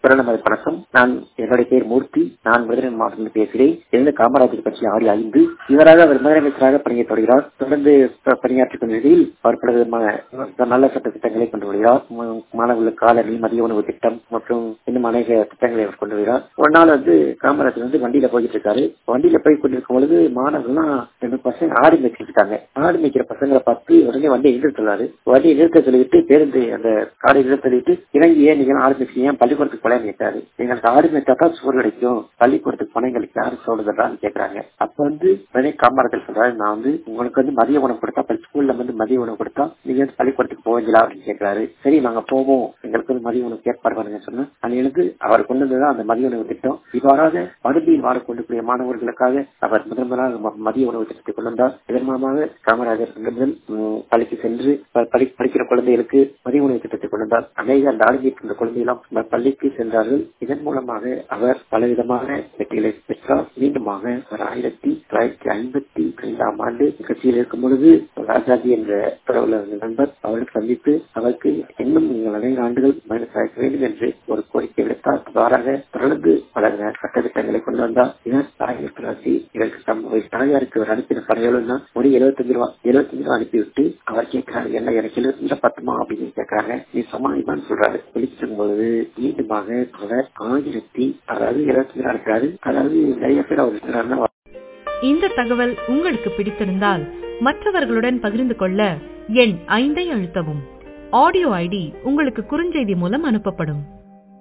பிறந்தமது வணக்கம் நான் என்னுடைய பேர் மூர்த்தி நான் மதுரை மாவட்டத்தில் பேசுகிறேன் இருந்து காமராஜர் கட்சி ஆறு ஐந்து இவராக அவர் முதலமைச்சராக பணியை தொடர்கிறார் தொடர்ந்து ப- பணியாற்றிக் கொண்டிருக்கையில் அவர் பல விதமான நல்ல சட்ட திட்டங்களை கொண்டு வருகிறார் ம- மாணவர்களுக்கு காலனி மதிய உணவு திட்டம் மற்றும் இன்னும் அநேக திட்டங்களை அவர் கொண்டு வருகிறார் ஒரு நாள் வந்து காமராஜர் வந்து வண்டியில போயிட்டு இருக்காரு வண்டியில போய் கொண்டிருக்கும் பொழுது மாணவர்கள்லாம் ரெண்டு பசங்க ஆடு மேய்ச்சிட்டு இருக்காங்க ஆடு மேய்க்கிற பசங்களை பார்த்து உடனே வண்டியை நிறுத்துறாரு வண்டியை நிறுத்த சொல்லிட்டு பேருந்து அந்த காடை நிறுத்த சொல்லிட்டு இறங்கி ஏன் நீங்க ஆடு மேய்ச்சி ஏன் பள்ளிக்கூடத்துக்கு போல கேட்டாரு எங்களுக்கு ஆடு மேய்ச்சா தான் சோறு கிடைக்கும் பள்ளிக்கூடத்துக்கு போனா எங்களுக்கு யாரு சொல்லுதுன்றான்னு கேக்குறாங்க அப்ப வந்து உடனே காமராஜர் சொல்றாரு நான் வந்து உங்களுக்கு வந்து மதிய உணவு கொடுத்தா பள்ளி- ஸ்கூல்ல வந்து மதிய உணவு கொடுத்தா நீங்க வந்து பள்ளிக்கூடத்துக்கு போவீங்களா அப்படின்னு கேட்கிறாரு சரி நாங்க போவோம் எங்களுக்கு வந்து மதிய உணவு ஏற்பாடு பண்ணுங்க சொன்னா அன்னைக்கு அவர் கொண்டு வந்ததுதான் அந்த மதிய உணவு திட்டம் இவ்வாறாக வறுமையில் வாழக்கூடிய மாணவர்களுக்காக அவர் முதன் முதலாக ம- மதிய உணவு திட்டத்தை கொண்டு வந்தார் இதன் மூலமாக காமராஜர் முதல் ம், பள்ளிக்கு சென்று ப- படி- படிக்கிற குழந்தைகளுக்கு மதிய உணவு திட்டத்தை கொண்டு வந்தார் அநேக அந்த ஆளுநர் குழந்தைகளும் ம- பள்ளிக்கு சென்றார்கள் இதன் மூலமாக அவர் பலவிதமான வெற்றிகளை பெற்றார் மீண்டுமாக அவர் ஆயிரத்தி தொள்ளாயிரத்தி ஐம்பத்தி ஐந்தாம் ஆண்டு கட்சியில் இருக்கும் பொழுது ராஜாஜி என்ற பிரபல நண்பர் அவரை சந்தித்து அவருக்கு இன்னும் நீங்கள் அநேக ஆண்டுகள் பயணம் சாய்க்க வேண்டும் என்று ஒரு கோரிக்கை விடுத்தார் அவ்வாறாக தொடர்ந்து பல சட்டத்திட்டங்களை கொண்டு வந்தார் இதன் ஆயிரத்தி தொள்ளாயிரத்தி இதற்கு தம் தாயாருக்கு அவர் அனுப்பின படைகளும் தான் ஒரு எழுபத்தஞ்சு ரூபா எழுபத்தஞ்சு ரூபா அனுப்பிவிட்டு அவர் கேட்கிறாரு என்ன எனக்கு எழுபத்தஞ்சு பத்துமா அப்படின்னு கேட்கறாங்க நீ சமாளிப்பான்னு சொல்றாரு சொல்லிட்டு பொழுது மீண்டுமாக அவர் ஆயிரத்தி அதாவது எழுபத்தஞ்சு ரூபா அனுப்புறாரு அதாவது நிறைய பேர் அவர் இருக்கிறாருன்னா இந்த தகவல் உங்களுக்கு பிடித்திருந்தால் மற்றவர்களுடன் பகிர்ந்து கொள்ள எண் ஐந்தை அழுத்தவும் ஆடியோ ஐடி உங்களுக்கு குறுஞ்செய்தி மூலம் அனுப்பப்படும்